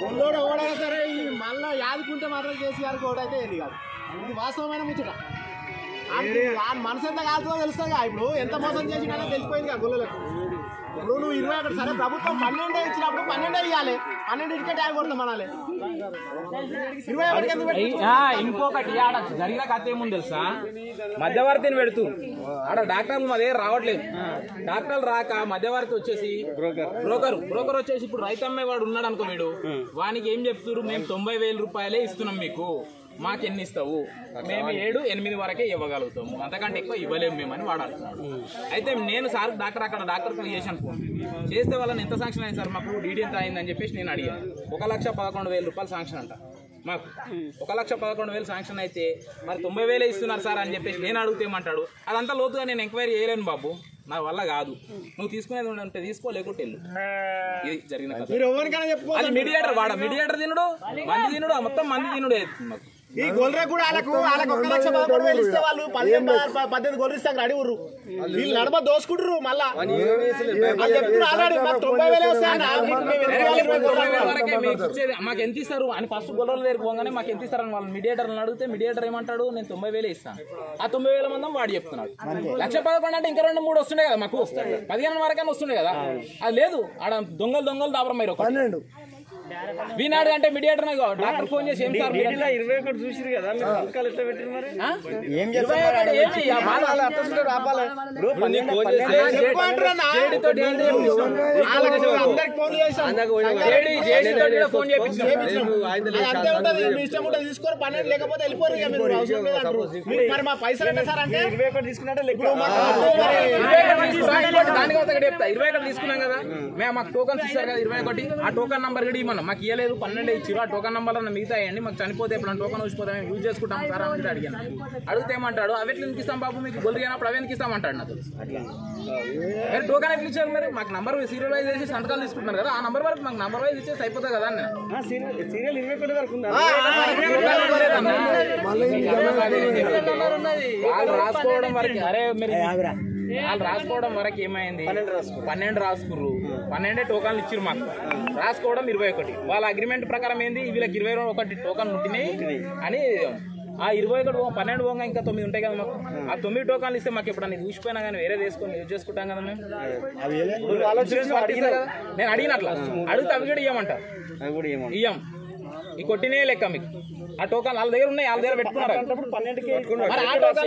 ఒళ్ళోడు ఎవడైనా సరే ఈ మళ్ళా యాదుకుంటే మాత్రం కేసీఆర్ కూడా అయితే ఏది కాదు ఇది వాస్తవమైన ముచ్చట ఆ మనసు ఎంత కాదుతో తెలుస్తుందిగా ఇప్పుడు ఎంత మోసం చేసినా తెలిసిపోయింది గొల్లలకు ఇప్పుడు నువ్వు ఇరవై ఒకటి సరే ప్రభుత్వం పన్నెండే ఇచ్చినప్పుడు పన్నెండే ఇవ్వాలి పన్నెండు ఇటుకే ట్యాగ్ కొడతాం మనాలి ఇరవై ఒకటికి ఎందుకు పెట్టుకుంటావు? ఆ, ఇంకొకటి ఆడ జరిగిన కథ ఏముంది తెలుసా మధ్యవర్తిని పెడుతూ ఆడ డాక్టర్లు మా దగ్గర రావట్లేదు డాక్టర్లు రాక మధ్యవర్తి వచ్చేసి బ్రోకర్ బ్రోకర్ వచ్చేసి ఇప్పుడు రైతమ్మే వాడు ఉన్నాడు అనుకో వీడు వానికి ఏం చెప్తున్నారు మేము తొంభై వేల రూపాయలే ఇస్తున్నాం మీకు మాకు ఎన్ని ఇస్తావు మేము ఏడు ఎనిమిది వరకే ఇవ్వగలుగుతాము అంతకంటే ఎక్కువ ఇవ్వలేము మేము అని వాడు అంటున్నాడు అయితే నేను సార్ డాక్టర్ అక్కడ డాక్టర్ చేశాను ఫోన్ చేస్తే వాళ్ళని ఎంత శాంక్షన్ అయింది సార్ మాకు డీడీ ఎంత అయిందని చెప్పేసి నేను అడిగాను ఒక లక్ష పదకొండు వేల రూపాయలు శాంక్షన్ అంట మాకు ఒక లక్ష పదకొండు వేలు శాంక్షన్ అయితే మరి తొంభై వేలే ఇస్తున్నారు సార్ అని చెప్పేసి నేను అడిగితే ఏమంటాడు అదంతా లోతుగా నేను ఎంక్వైరీ చేయలేను బాబు నా వల్ల కాదు నువ్వు తీసుకునేది ఉంటే తీసుకో లేకుంటే వెళ్ళు ఇది జరిగిన కథ మీరు ఎవరికైనా చెప్పుకో అది మీడియేటర్ వాడ మీడియేటర్ తినుడు మంది తినుడు మొత్తం మంది తినుడే మాకు ఈ గొర్రె కూడా వాళ్ళకు వాళ్ళకు ఒక లక్ష పదకొండు వేలు ఇస్తే వాళ్ళు పదిహేను పదహారు, ప- పద్దెనిమిది గొర్రెలు ఇస్తే అక్కడ అడిగుర్రు వీళ్ళు నడమ దోసుకుంటారు మళ్ళా వాళ్ళు చెప్తున్నారు ఆల్రెడీ మాకు తొంభై వేలే వస్తాయన్న మీకు మేము ఎనిమిది వేల ఇరవై తొంభై వేల గొర్రెలు వరకే మీకు ఇచ్చేది మాకు ఎంత ఇస్తారు అని ఫస్ట్ గొడవలు దగ్గరికి పోగానే మాకు ఎంత ఇస్తారని వాళ్ళు మీడియేటర్ని అడిగితే మీడియేటర్ ఏమంటాడు నేను తొంభై వేలే ఇస్తాను ఆ తొంభై వేల మందం వాడు చెప్తున్నాడు లక్ష పదకొండు అంటే ఇంకా రెండు మూడు వస్తుండే కదా మాకు పదిహేను వరకైనా వస్తుండే కదా అది లేదు ఆడ దొంగలు దొంగలు దాపరం మీరు పన్నెండు వీనాడు అంటే మీడియేటర్ డాక్టర్ ఫోన్ చేసి ఏం సార్ మీరు? ఇరవై ఒకటి చూసిరు కదా మీరు సంతకాలు ఎట్లా పెట్టిరు మరి ఆ? ఇరవై ఒకటి ఏమి? ఆ బాధ జేడీ తోటి ఏం చేయించాం? వాళ్ళకు అందరికి ఫోన్ చేసాం జేడీ జేడీ తోటి కూడా ఫోన్ చేయించాం అది అంతే ఉంటది మీ ఇష్టం ఉంటుంది తీసుకోరు పన్నెండు లేకపోతే వెళ్ళిపోరు ఇక మీరు అవసరం లేదంటారు మీరు మరి మా పైసలు ఎంత సార్ అంటే ఇరవై ఒకటి తీసుకున్నట్టే లెక్క ఇప్పుడు మాకు మరి ఇరవై ఒకటి తీసుకున్నాం. ఇంకోటి దానికి ఒకటి చెప్తా ఇరవై ఒకటి తీసుకున్నాం కదా మేము మాకు టోకన్స్ ఇస్తారు కదా ఇరవై ఒకటి ఆ టోకన్ నంబర్ కూడా ఇవ్వను మాకు ఇవ్వలేదు పన్నెండే ఇచ్చారు ఆ టోకన్ నంబర్ మిగతా ఇవ్వండి మాకు చనిపోతే ఎప్పుడు టోకన్ వచ్చిపోతే మేము యూజ్ చేసుకుంటాం సార్ అని కూడా అడిగాను అడిగితే ఏమంటాడు అవి ఎట్లా ఎందుకు ఇస్తాం బాబు మీకు గొల్లు అయినప్పుడు అవి ఎందుకు ఇస్తామంటాడు నాకు మీరు టోకన్ ఎట్లా ఇచ్చారు మరి మాకు నంబర్ సీరియల్ వైజ్ చేసి సంతకాలు తీసుకుంటున్నారు కదా ఆ నంబర్ వరకు మాకు నంబర్ వైజ్ ఇచ్చేసి అయిపోతుంది కదా అని నేను సీరియల్ ఇరవై ఒకటి వరకు ఉందా వాళ్ళు రాసుకోవడం వరకు అరే మీరు వాళ్ళు రాసుకోవడం వరకు ఏమైంది పన్నెండు రాసుకుర్రు పన్నెండే టోకన్లు ఇచ్చిర్రు మాకు రాసుకోవడం ఇరవై ఒకటి వాళ్ళ అగ్రిమెంట్ ప్రకారం ఏంది వీళ్ళకి ఇరవై ఒకటి టోకన్ ఉంటున్నాయి అని ఆ ఇరవై ఒకటి పో- పన్నెండు పోగా ఇంకా తొమ్మిది ఉంటాయి కదా మాకు ఆ తొమ్మిది టోకన్లు ఇస్తే మాకు ఎప్పుడన్నా చూసిపోయినా కానీ వేరే తీసుకొని యూజ్ చేసుకుంటాం కదా మేము ఇన్సూరెన్స్ పట్టిస్తారు కదా నేను అడిగినట్లా అడిగితే అవి కూడా ఇవ్వమంటారు అది కూడా ఏమో ఇయ్యం ఈ కొట్టినే లెక్క మీకు ఆ టోకన్ వాళ్ళ దగ్గర ఉన్నాయి వాళ్ళ దగ్గర పెట్టుకున్నారు పన్నెండుకి మరి ఆ టోకన్